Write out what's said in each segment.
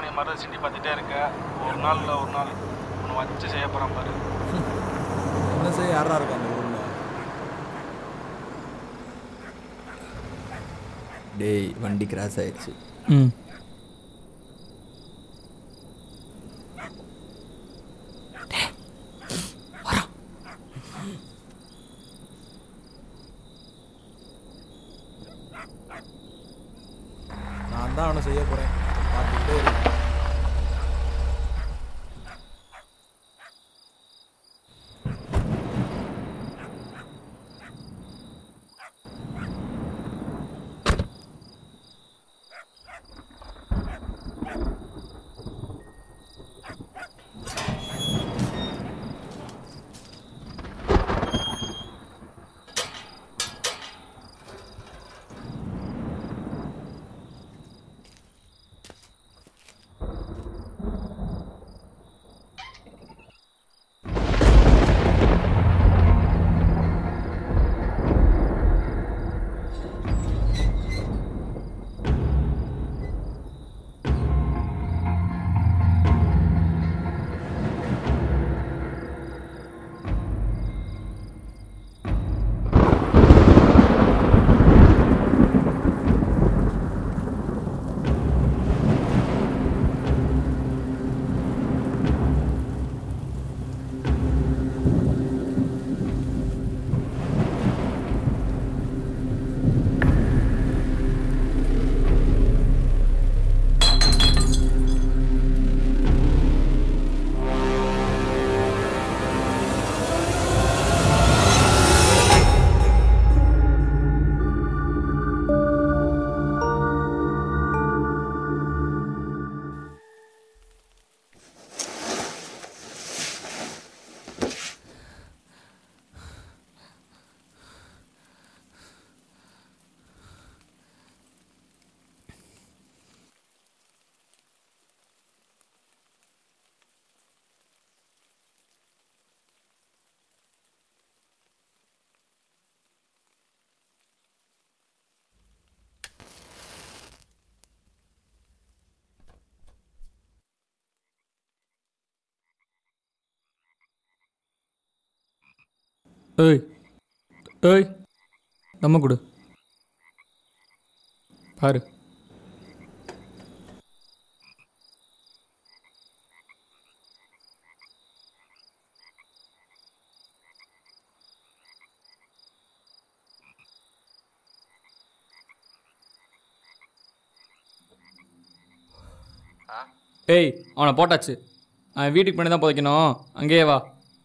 பையன் மாதிரி சிண்டி பார்த்துட்டே இருக்க ஒரு நாள் இல்லை ஒரு நாள் உன்னை வச்சு செய்ய போகிறான் பாரு என்ன செய்ய யாரா இருக்கா அந்த ஊரில் டேய் வண்டி கிராஸ் ஆயிடுச்சு ம் நான் தான் அவனை செய்ய போகிறேன் பார்த்துக்கிட்டே இருக்கேன் ஏய் ஏய் நம்ம கொடு பாரு ஏய் அவனை போட்டாச்சு அவன் வீட்டுக்கு பண்ணி தான் புதைக்கணும் அங்கேயே வா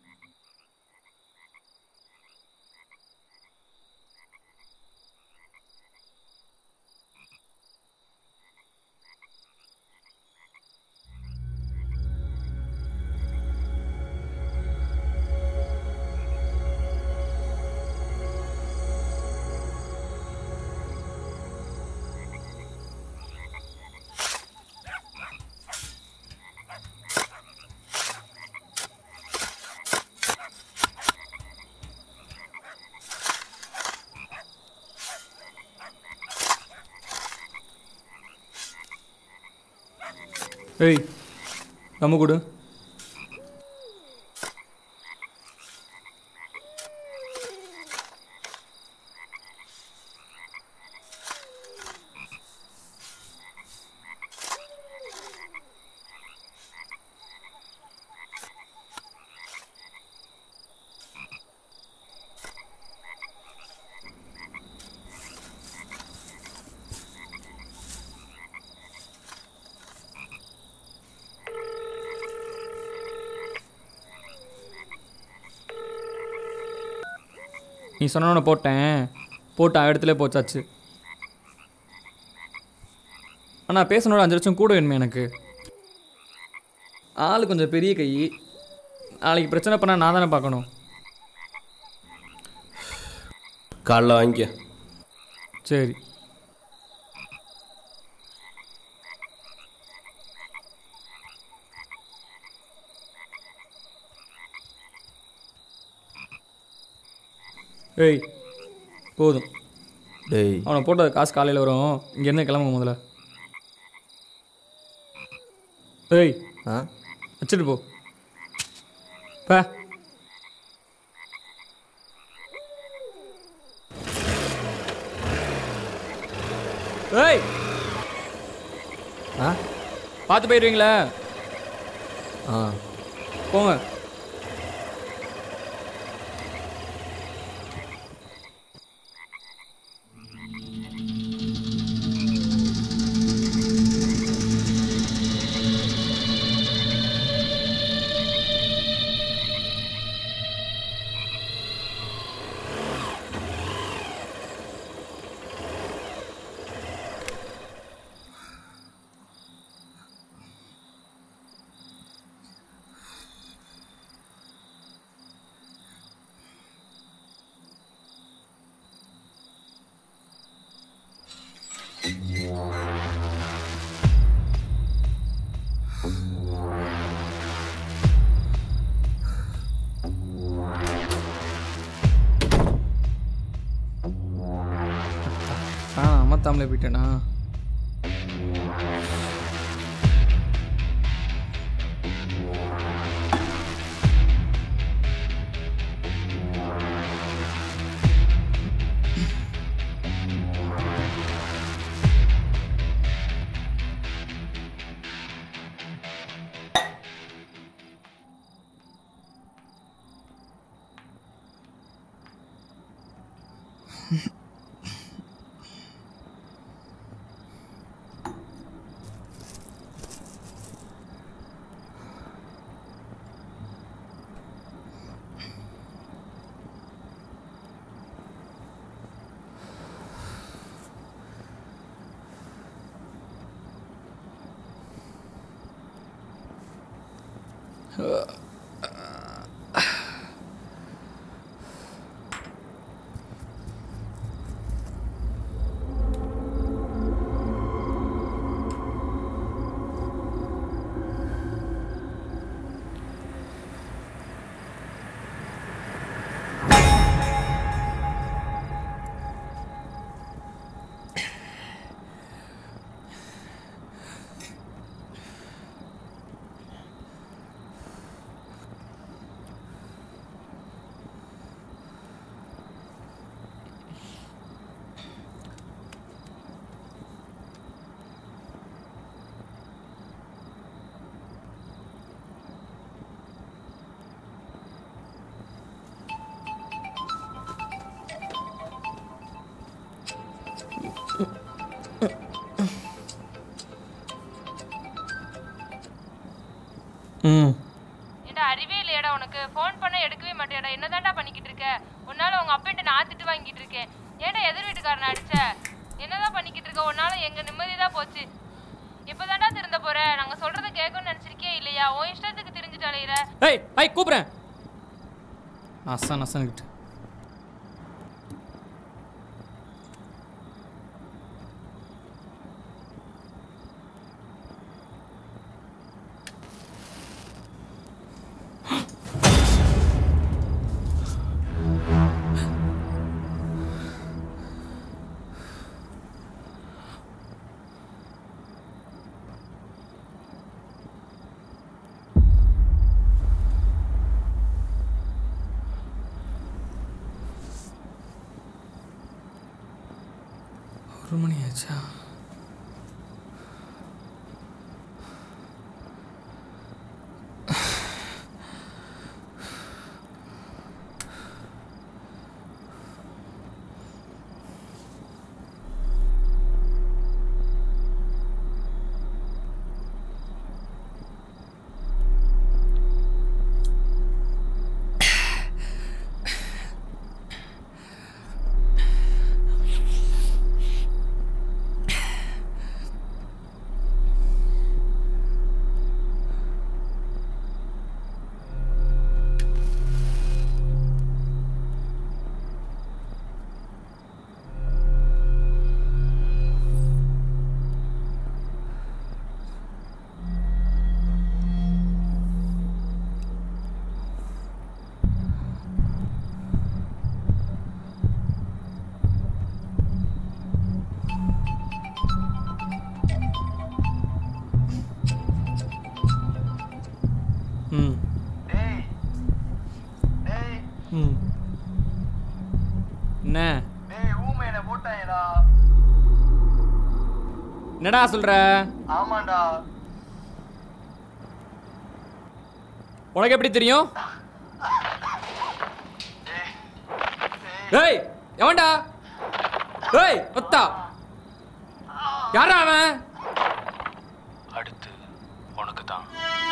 ஏய் நம்ம கொடு நீ சொன்னோன்னு போட்டேன் போட்டு அவன் இடத்துல போச்சாச்சு ஆனால் பேசணுட அஞ்சு லட்சம் கூட வேணுமே எனக்கு ஆள் கொஞ்சம் பெரிய கை நாளைக்கு பிரச்சனை பண்ணால் நான் தானே பார்க்கணும் காலைல வாங்கிக்க சரி ஏய் போதும் டேய் அவனை போட்டது காசு காலையில் வரும் இங்கேருந்து கிளம்புங்க முதல்ல ஏய் ஆ வச்சுட்டு போ பா ஏய் ஆ பார்த்து போயிடுவீங்களா ஆ போங்க ஆ அமத்தாமலே போயிட்டேனா ம் ஏண்டா அறிவே இல்லையாடா உனக்கு ஃபோன் பண்ண எடுக்கவே மாட்டேடா என்னதான்டா பண்ணிக்கிட்டு இருக்க உன்னால உங்க அப்பன்ட்ட நான் திட்டு வாங்கிட்டு இருக்கேன் ஏன்டா எதிர் வீட்டுக்காரனை அடிச்ச என்னதான் பண்ணிக்கிட்டு இருக்க உன்னால எங்க நிம்மதி தான் போச்சு இப்பதான்டா திருந்த போற நாங்க சொல்றத கேட்கணும்னு நினைச்சிருக்கே இல்லையா உன் இஷ்டத்துக்கு தெரிஞ்சுட்டு அலையிற ஏய் ஐய் கூப்பிட்றேன் நசா நசன்கிட்ட ஒரு மணி ஆச்சா ம் டேய் டேய் ம் என்ன டேய் ஊமையில போட்டாயடா என்னடா சொல்ற ஆமாண்டா உனக்கு எப்படி தெரியும் ஏய் எவன்டா ஏய் ஒத்தா யாரா அவன் அடுத்து உனக்கு தான்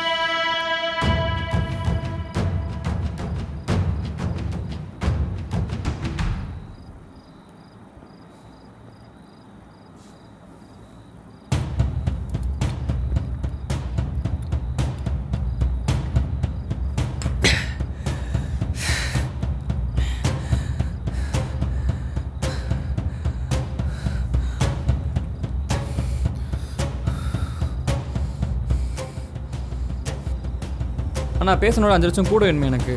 அண்ணா பேசணும்ல அஞ்சு லட்சம் கூட வேணுமே எனக்கு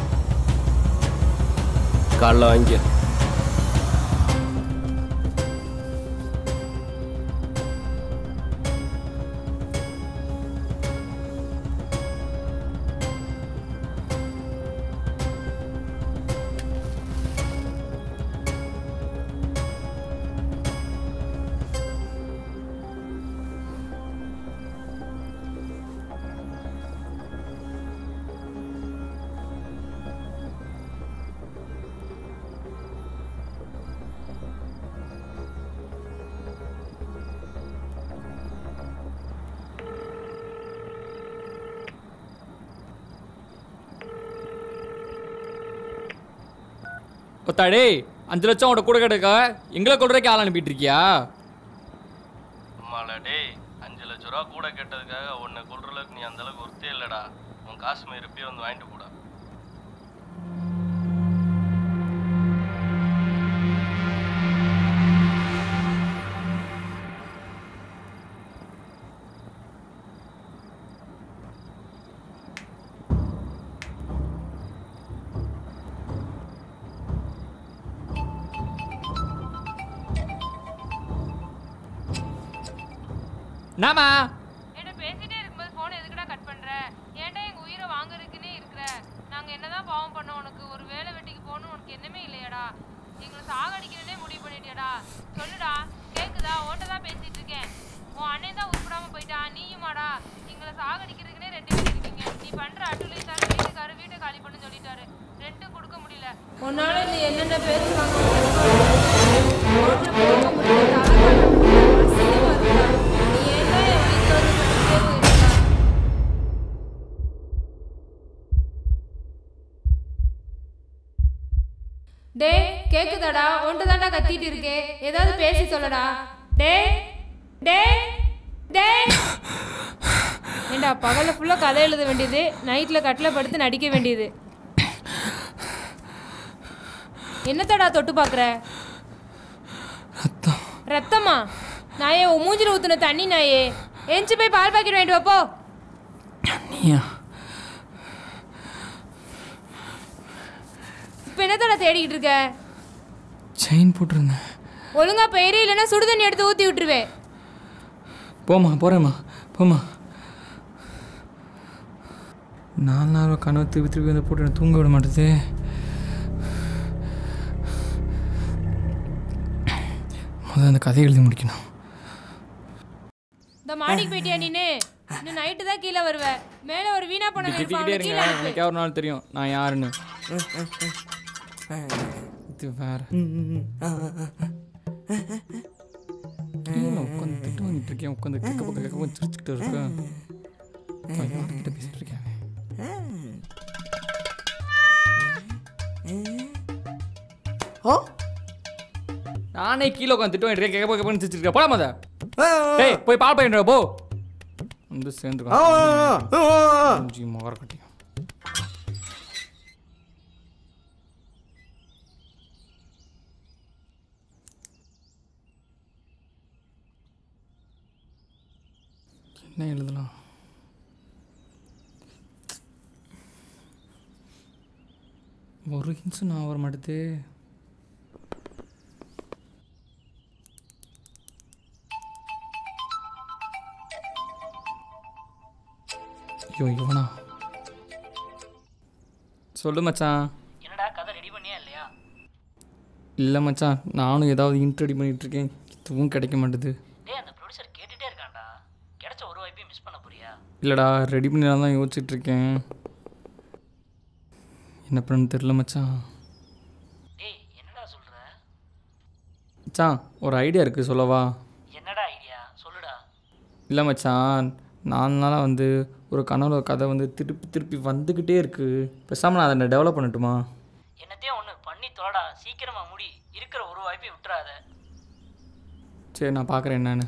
காலைல வாங்கிக்க ஒத்தா டேய் அஞ்சு லட்சம் உட கூட கிடைக்க எங்களை கொள்றதுக்கு ஆள் அனுப்பிட்டு இருக்கியா அம்மாடா டேய் அஞ்சு லட்ச ரூபா கூட கேட்டதுக்காக உன்னை கொள்ற அளவுக்கு நீ அந்த அளவுக்கு ஒருத்தே இல்லடா உன் காசு மயிருப்பே வந்து வாங்கிட்டு போடா என்னம்மா ஏன்டா பேசிட்டே இருக்கும்போது ஃபோன் எதுக்குடா கட் பண்ற ஏன்டா எங்க உயிரை வாங்குறதுக்குன்னே இருக்கிற நாங்க என்னதான் பாவம் பண்ணோம் உனக்கு ஒரு வேலை வெட்டிக்கு போகணும் உனக்கு என்னமே இல்லையாடா எங்களை சாகடிக்கிறனே முடிவு பண்ணிட்டியாடா சொல்லுடா கேக்குதா ஓட்ட தான் பேசிட்டு இருக்கேன் உன் அண்ணன் தான் உருப்படாம போயிட்டா நீயுமாடா எங்களை சாகடிக்கிறதுக்குனே ரெண்டு பேர் இருக்கீங்க நீ பண்ற அட்டுலையும் தர வீட்டுக்காரு வீட்டை காலி பண்ண சொல்லிட்டாரு ரெண்டும் கொடுக்க முடியல உன்னால நீ என்னென்ன பேசுவாங்க நீ ஏன்டா என் வீட்டுல வந்து பண்ணிட்டே போயிருக்க டே கேக்குதாடா ஒன்று தாண்டா கத்திட்டு இருக்கே ஏதாவது பேசி சொல்லடா டே டே டே ஏண்டா பகல்ல ஃபுல்லா கதை எழுத வேண்டியது நைட்ல கட்டில படுத்து நடிக்க வேண்டியது என்னத்தடா தொட்டு பாக்குற ரத்தம் ரத்தமா நாயே உன் மூஞ்சில ஊத்துன தண்ணி நாயே எஞ்சி போய் பால் பாக்கெட் வாங்கிட்டு வா போ நீயா இப்போ என்னத்தடா தேடிக்கிட்டு இருக்க செயின் போட்டிருந்தேன் ஒழுங்கா பெயரே இல்லைன்னா சுடு தண்ணி எடுத்து ஊத்தி விட்டுருவேன் போம்மா போகிறேம்மா போம்மா நாலு நாள் கனவு திருப்பி திருப்பி வந்து போட்டு எனக்கு தூங்க விட மாட்டேது முதல்ல அந்த கதையை எழுதி முடிக்கணும் இந்த மாடிக்கு போயிட்டியா நீனு இன்னும் நைட்டு தான் கீழே வருவ மேலே ஒரு வீணா பண்ண இப்படி திட்டிக்கிட்டே இருங்க எனக்கே ஒரு நாள் தெரியும் நான் யாருன்னு இது வேற உட்காந்து திட்டு வாங்கிட்டு இருக்கேன் உட்காந்து கேட்க பக்கம் கேட்க பக்கம் சிரிச்சுக்கிட்டு இருக்கேன் அவன் யார்கிட்ட பேசிட்டு இருக்கேன் அவன்? ஓ நானே கீழே உட்காந்து திட்டு வாங்கிட்டு இருக்கேன் கேட்க பக்கம் கேட்க சிரிச்சிருக்கேன் போலாம் மத டேய் போய் பால் பண்ணிட்டு வா, போ வந்து சேர்ந்துருக்கான் மூஞ்சி மகர கட்டியும் என்ன எழுதலாம் ஒரு ஹின்ஸு நான் வர மாட்டேது ஐயோ இவனா சொல்லு மச்சான் என்னடா கதை ரெடி பண்ணியா இல்லையா இல்லை மச்சான் நானும் ஏதாவது இன்ட்ரெடி பண்ணிகிட்ருக்கேன் இதுவும் கிடைக்க மாட்டுது டேய் அந்த ப்ரொடியூசர் கேட்டுட்டே இருக்கான்டா கிடைச்ச ஒரு வாய்ப்பையும் மிஸ் பண்ண போறியா இல்லைடா ரெடி பண்ணலாம் தான் யோசிச்சுட்டு இருக்கேன் என்ன பண்ணு தெரில மச்சான் டேய் என்னடா சொல்ற மச்சான் ஒரு ஐடியா இருக்குது சொல்லவா என்னடா ஐடியா சொல்லுடா இல்லை மச்சான் நாலு நாளாக வந்து ஒரு கனவுல கதை வந்து திருப்பி திருப்பி வந்துக்கிட்டே இருக்குது பேசாமல் நான் அதை டெவலப் பண்ணட்டுமா என்னத்தையும் ஒன்று பண்ணி தொலைடா சீக்கிரமா முடி இருக்கிற ஒரு வாய்ப்பையும் விட்டுறாத சரி நான் பார்க்குறேன் என்னன்னு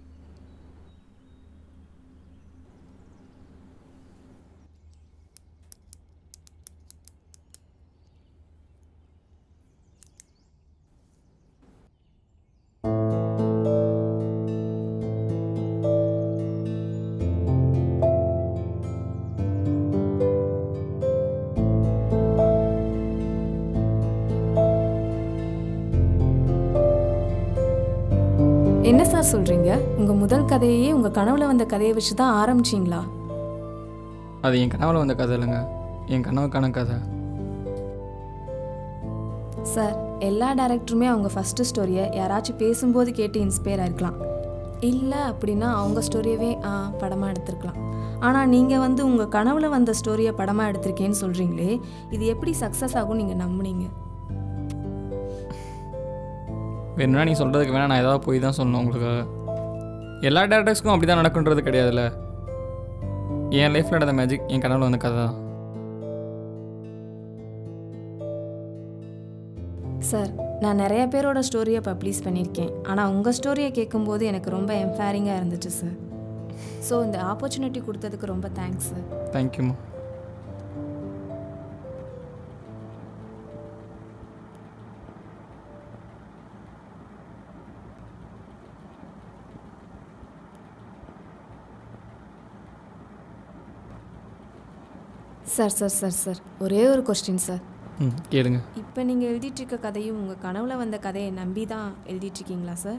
என்ன சார் சொல்றீங்க உங்க முதல் கதையே உங்க கனவுல வந்த கதையை வச்சு தான் ஆரம்பிச்சீங்களா அது என் கனவுல வந்த கதை இல்லைங்க என் கனவுக்கான கதை சார் எல்லா டேரக்டருமே அவங்க ஃபஸ்ட்டு ஸ்டோரியை யாராச்சும் பேசும்போது கேட்டு இன்ஸ்பயர் ஆயிருக்கலாம் இல்லை அப்படின்னா அவங்க ஸ்டோரியவே ஆ படமாக எடுத்திருக்கலாம் ஆனால் நீங்கள் வந்து உங்கள் கனவுல வந்த ஸ்டோரியை படமாக எடுத்திருக்கேன்னு சொல்கிறீங்களே இது எப்படி சக்ஸஸ் ஆகும் நீங்கள் நம்புனீங்க வேணும்னா நீ சொல்கிறதுக்கு வேணா நான் ஏதாவது போய் தான் சொன்னேன் உங்களுக்கு எல்லா டேரக்டர்ஸ்க்கும் அப்படி தான் நடக்குன்றது கிடையாதுல்ல என் லைஃப்பில் நடந்த மேஜிக் என் கனவுல வந்த கதை தான் சார் நான் நிறைய பேரோட ஸ்டோரியை பப்ளிஷ் பண்ணியிருக்கேன் ஆனால் உங்கள் ஸ்டோரியை கேட்கும்போது எனக்கு ரொம்ப எம்ஃபேரிங்காக இருந்துச்சு சார் ஸோ இந்த ஆப்பர்ச்சுனிட்டி கொடுத்ததுக்கு ரொம்ப தேங்க்ஸ் சார் தேங்க்யூம்மா சார் சார் சார் சார் ஒரே ஒரு கொஸ்டின் சார் ம் கேளுங்க இப்போ நீங்கள் எழுதிட்டுருக்க கதையும் உங்கள் கனவுல வந்த கதையை நம்பி தான் எழுதிட்டுருக்கீங்களா சார்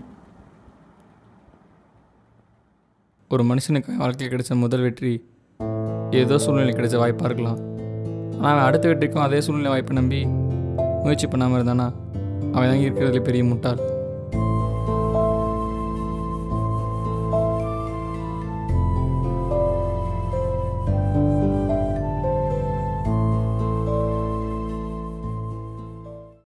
ஒரு மனுஷனுக்கு அவன் வாழ்க்கையில் கிடைச்ச முதல் வெற்றி ஏதோ சூழ்நிலை கிடைச்ச வாய்ப்பாக இருக்கலாம் ஆனால் அவன் அடுத்த வெற்றிக்கும் அதே சூழ்நிலை வாய்ப்பை நம்பி முயற்சி பண்ணாமல் இருந்தானா அவன் தான் இருக்கிறதுல பெரிய முட்டாள்